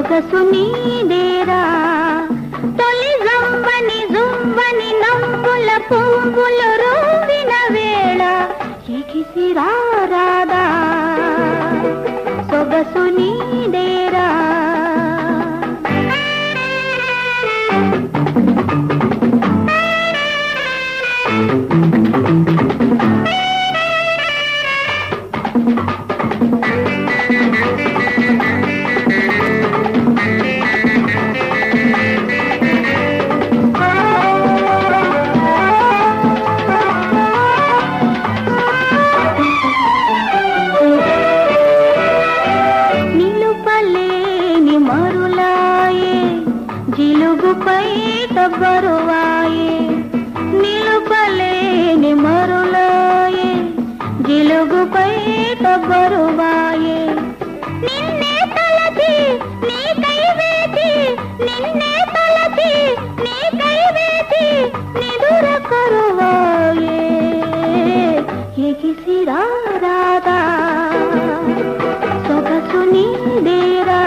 సొగసు నీదేరా తొలి జంబని జుంబని నంబుల పువ్వులు రోవిన వేళ ఎగిసిరారాదా సొగసు నీదేరా నిలుపలేని మరులాయే జిలుగుపై బరువాయే నిలుపలేని మరులాయే జిలుగుపై బరువాయే నిన్నే తలచి నీకై వేచి నిన్నే తలచి నీకై వేచి నిదుర కరువాయే ఎగిసిరారాదా సొగసు నీదేరా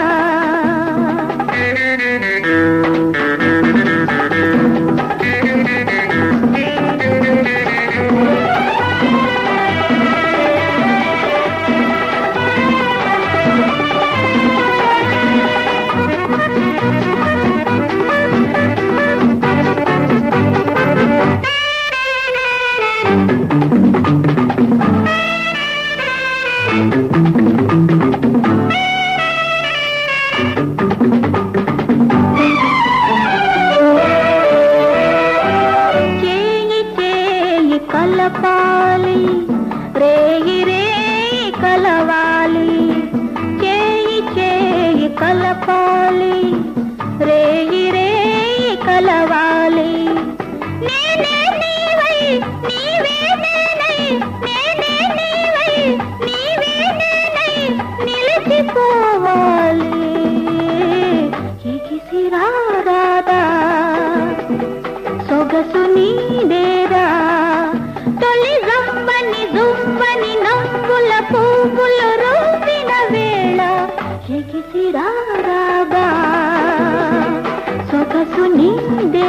చేయి చేయి కలపాలి రేయి రేయి కలవాలి చేయి చేయి కలపాలి రేయి రేయి కలవాలి నేనే నీవై నీవే నేనై నేనే నీవై నీవే నేనై నిలిచిపోవాలి ఎగిసిరారాదా సొగసు నీదేరా తొలి జంబని జుంబని నంబుల పువ్వులు రూపిన వేళ ఎగిసిరారాగా సొగసు నీదే